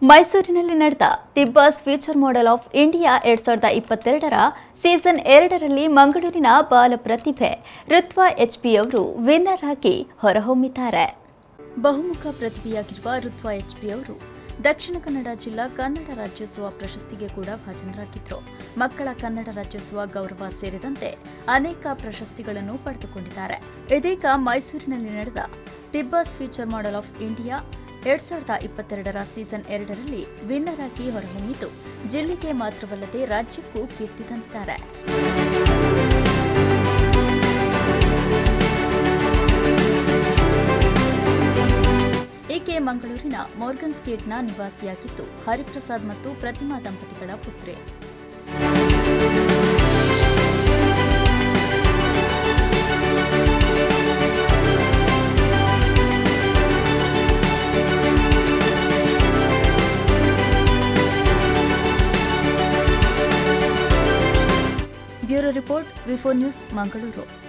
ಮೈಸೂರಿನಲ್ಲಿ ನಡೆದ the boss future model of India ಎರಡ್ ಸಾವಿರದ ಇಪ್ಪತ್ತೆರಡರ ಸೀಸನ್ ಎರಡರಲ್ಲಿ ಮಂಗಳೂರಿನ ಬಾಲ ಪ್ರತಿಭೆ ಋತ್ವಾ ಎಚ್ಪಿ ಅವರು ವಿನ್ನರ್ ಆಗಿ ಹೊರಹೊಮ್ಮಿದ್ದಾರೆ ಬಹುಮುಖ ಪ್ರತಿಭೆಯಾಗಿರುವ ಋತ್ವಾ ಎಚ್ಪಿ ಅವರು ದಕ್ಷಿಣ ಕನ್ನಡ ಜಿಲ್ಲಾ ಕನ್ನಡ ರಾಜ್ಯೋತ್ಸವ ಪ್ರಶಸ್ತಿಗೆ ಕೂಡ ಭಾಜನರಾಗಿದ್ರು ಮಕ್ಕಳ ಕನ್ನಡ ರಾಜ್ಯೋತ್ಸವ ಗೌರವ ಸೇರಿದಂತೆ ಅನೇಕ ಪ್ರಶಸ್ತಿಗಳನ್ನು ಪಡೆದುಕೊಂಡಿದ್ದಾರೆ ಇದೀಗ ಮೈಸೂರಿನಲ್ಲಿ ನಡೆದ the boss future model of India ಎರಡ್ ಸಾವಿರದ ಇಪ್ಪತ್ತೆರಡರ ಸೀಸನ್ ಎರಡರಲ್ಲಿ ವಿನ್ನರ್ ಆಗಿ ಹೊರಹೊಮ್ಮಿದ್ದು ಜಿಲ್ಲೆಗೆ ಮಾತ್ರವಲ್ಲದೆ ರಾಜ್ಯಕ್ಕೂ ಕೀರ್ತಿ ತಂದಿದ್ದಾರೆ ಈಕೆ ಮಂಗಳೂರಿನ ಮೋರ್ಗನ್ಸ್ ಗೇಟ್ನ ನಿವಾಸಿಯಾಗಿದ್ದು ಹರಿಪ್ರಸಾದ್ ಮತ್ತು ಪ್ರತಿಮಾ ದಂಪತಿಗಳ ಪುತ್ರಿ ಬ್ಯೂರೋ ರಿಪೋರ್ಟ್ ವಿಫೋ ನ್ಯೂಸ್ ಮಂಗಳೂರು